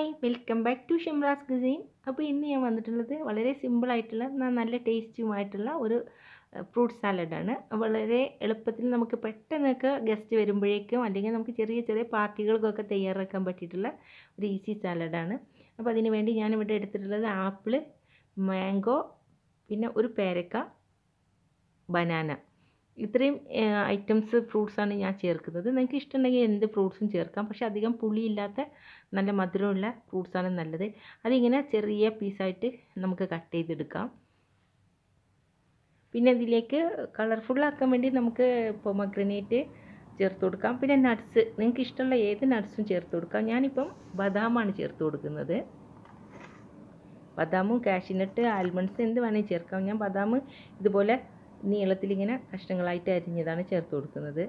hi welcome back to Shimraz cuisine അപ്പോൾ ഇന്ന് ഞാൻ വന്നിട്ടുള്ളത് വളരെ സിമ്പിളായിട്ടുള്ള എന്നാൽ നല്ല ടേസ്റ്റുമായിട്ടുള്ള ഒരു ഫ്രൂട്ട് സാലഡാണ് വളരെ എളുപ്പത്തിൽ നമുക്ക് പെട്ടെന്നൊക്കെ ഗസ്റ്റ് വരുമ്പോഴേക്കും അല്ലെങ്കിൽ നമുക്ക് ചെറിയ ചെറിയ പാർട്ടികൾക്കൊക്കെ തയ്യാറാക്കാൻ പറ്റിയിട്ടുള്ള ഒരു ഈസി സാലഡാണ് അപ്പോൾ അതിന് വേണ്ടി ഞാനിവിടെ എടുത്തിട്ടുള്ളത് ആപ്പിൾ മാംഗോ പിന്നെ ഒരു പേരക്ക ബനാന ഇത്രയും ഐറ്റംസ് ഫ്രൂട്ട്സാണ് ഞാൻ ചേർക്കുന്നത് നിങ്ങൾക്ക് ഇഷ്ടമുണ്ടെങ്കിൽ എന്ത് ഫ്രൂട്ട്സും ചേർക്കാം പക്ഷേ അധികം പുളിയില്ലാത്ത നല്ല മധുരമുള്ള ഫ്രൂട്ട്സാണ് നല്ലത് അതിങ്ങനെ ചെറിയ പീസായിട്ട് നമുക്ക് കട്ട് ചെയ്തെടുക്കാം പിന്നെ ഇതിലേക്ക് കളർഫുള്ളാക്കാൻ വേണ്ടി നമുക്ക് പൊമഗ്രനേറ്റ് ചേർത്ത് കൊടുക്കാം പിന്നെ നട്ട്സ് നിങ്ങൾക്ക് ഇഷ്ടമുള്ള ഏത് നട്ട്സും ചേർത്ത് കൊടുക്കാം ഞാനിപ്പം ബദാമാണ് ചേർത്ത് കൊടുക്കുന്നത് ബദാമും കാഷ്യൂനട്ട് ആൽമണ്ട്സ് എന്ത് വേണമെങ്കിൽ ചേർക്കാം ഞാൻ ബദാം ഇതുപോലെ നീളത്തിലിങ്ങനെ കഷ്ണങ്ങളായിട്ട് അരിഞ്ഞതാണ് ചേർത്ത് കൊടുക്കുന്നത്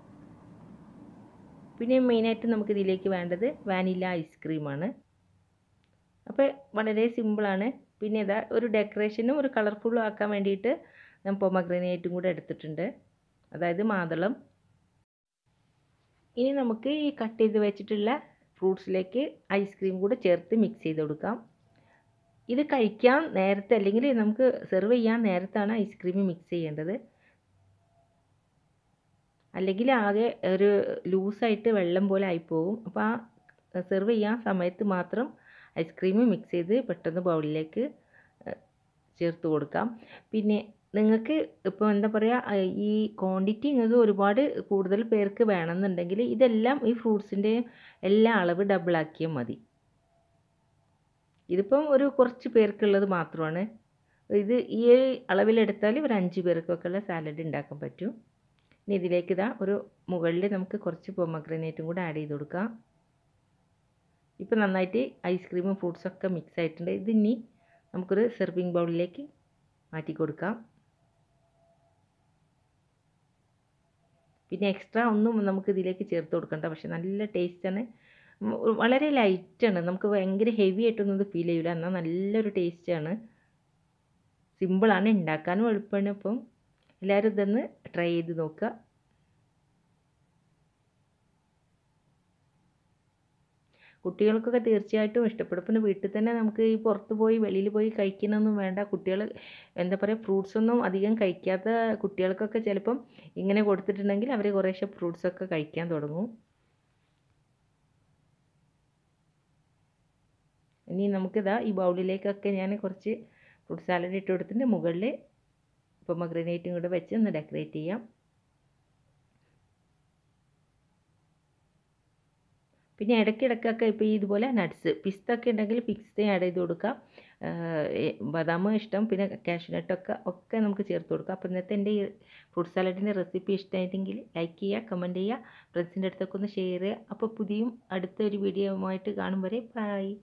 പിന്നെ മെയിനായിട്ട് നമുക്ക് ഇതിലേക്ക് വേണ്ടത് വാനില ഐസ്ക്രീമാണ് അപ്പോൾ വളരെ സിമ്പിളാണ് പിന്നെ ഇതാ ഒരു ഡെക്കറേഷനും ഒരു കളർഫുള്ളും ആക്കാൻ വേണ്ടിയിട്ട് ഞാൻ പൊമഗ്രനേറ്റും കൂടെ എടുത്തിട്ടുണ്ട് അതായത് മാതളം ഇനി നമുക്ക് ഈ കട്ട് ചെയ്ത് വെച്ചിട്ടുള്ള ഫ്രൂട്ട്സിലേക്ക് ഐസ്ക്രീം കൂടെ ചേർത്ത് മിക്സ് ചെയ്ത് കൊടുക്കാം ഇത് കഴിക്കാൻ നേരത്തെ അല്ലെങ്കിൽ നമുക്ക് സെർവ് ചെയ്യാൻ നേരത്താണ് ഐസ്ക്രീം മിക്സ് ചെയ്യേണ്ടത് അല്ലെങ്കിൽ ആകെ ഒരു ലൂസായിട്ട് വെള്ളം പോലെ ആയിപ്പോവും അപ്പോൾ ആ സെർവ് ചെയ്യാൻ സമയത്ത് മാത്രം ഐസ്ക്രീം മിക്സ് ചെയ്ത് പെട്ടെന്ന് ബൗളിലേക്ക് ചേർത്ത് കൊടുക്കാം പിന്നെ നിങ്ങൾക്ക് ഇപ്പോൾ എന്താ പറയുക ഈ ക്വാണ്ടിറ്റി നിങ്ങൾക്ക് ഒരുപാട് കൂടുതൽ പേർക്ക് വേണമെന്നുണ്ടെങ്കിൽ ഇതെല്ലാം ഈ ഫ്രൂട്ട്സിൻ്റെയും എല്ലാ അളവ് ഡബിളാക്കിയാൽ മതി ഇതിപ്പം ഒരു കുറച്ച് പേർക്കുള്ളത് മാത്രമാണ് ഇത് ഈ അളവിലെടുത്താൽ ഒരു അഞ്ച് പേർക്കൊക്കെ ഉള്ള സാലഡ് ഉണ്ടാക്കാൻ പറ്റും ഇനി ഇതിലേക്ക് ഇതാ ഒരു മുകളിൽ നമുക്ക് കുറച്ച് പൊമഗ്രനേറ്റും കൂടെ ആഡ് ചെയ്ത് കൊടുക്കാം ഇപ്പം നന്നായിട്ട് ഐസ്ക്രീമും ഫ്രൂട്ട്സൊക്കെ മിക്സ് ആയിട്ടുണ്ട് ഇത് ഇനി നമുക്കൊരു സെർവിങ് ബൗളിലേക്ക് മാറ്റി കൊടുക്കാം പിന്നെ എക്സ്ട്രാ ഒന്നും നമുക്ക് ഇതിലേക്ക് ചേർത്ത് കൊടുക്കണ്ട പക്ഷെ നല്ല ടേസ്റ്റാണ് വളരെ ലൈറ്റാണ് നമുക്ക് ഭയങ്കര ഹെവി ആയിട്ടൊന്നും ഇത് ഫീൽ ചെയ്യില്ല എന്നാൽ നല്ലൊരു ടേസ്റ്റാണ് സിമ്പിളാണ് ഉണ്ടാക്കാനും എളുപ്പമാണ് അപ്പം എല്ലാവരും ഇതൊന്ന് ട്രൈ ചെയ്ത് നോക്കുക കുട്ടികൾക്കൊക്കെ തീർച്ചയായിട്ടും ഇഷ്ടപ്പെടും പിന്നെ വീട്ടിൽ തന്നെ നമുക്ക് ഈ പുറത്ത് പോയി വെളിയിൽ പോയി കഴിക്കുന്നൊന്നും വേണ്ട കുട്ടികൾ എന്താ പറയുക ഫ്രൂട്ട്സൊന്നും അധികം കഴിക്കാത്ത കുട്ടികൾക്കൊക്കെ ചിലപ്പം ഇങ്ങനെ കൊടുത്തിട്ടുണ്ടെങ്കിൽ അവർ കുറേശ്ശെ ഫ്രൂട്ട്സൊക്കെ കഴിക്കാൻ തുടങ്ങും ഇനി നമുക്കിതാ ഈ ബൗളിലേക്കൊക്കെ ഞാൻ കുറച്ച് ഫ്രൂട്ട് സാലഡ് ഇട്ട് കൊടുത്തിട്ട് മുകളിൽ പൊമഗ്രനേറ്റും കൂടെ വെച്ച് ഒന്ന് ഡെക്കറേറ്റ് ചെയ്യാം പിന്നെ ഇടയ്ക്കിടയ്ക്കൊക്കെ ഇപ്പോൾ ഇതുപോലെ നട്ട്സ് പിസ്ത ഒക്കെ ഉണ്ടെങ്കിൽ പിസ്ത ആഡ് ചെയ്ത് കൊടുക്കാം ബദാം ഇഷ്ടം പിന്നെ കാഷ്യൂനട്ടൊക്കെ ഒക്കെ നമുക്ക് ചേർത്ത് കൊടുക്കാം അപ്പോൾ ഇന്നത്തെ എൻ്റെ ഈ ഫ്രൂട്ട് സാലഡിൻ്റെ റെസിപ്പി ഇഷ്ടമായിട്ടെങ്കിൽ ലൈക്ക് ചെയ്യുക കമൻറ്റ് ചെയ്യുക ഫ്രണ്ട്സിൻ്റെ അടുത്തൊക്കെ ഒന്ന് ഷെയർ ചെയ്യുക അപ്പോൾ പുതിയും അടുത്തൊരു വീഡിയോയുമായിട്ട് കാണും വരെ ബൈ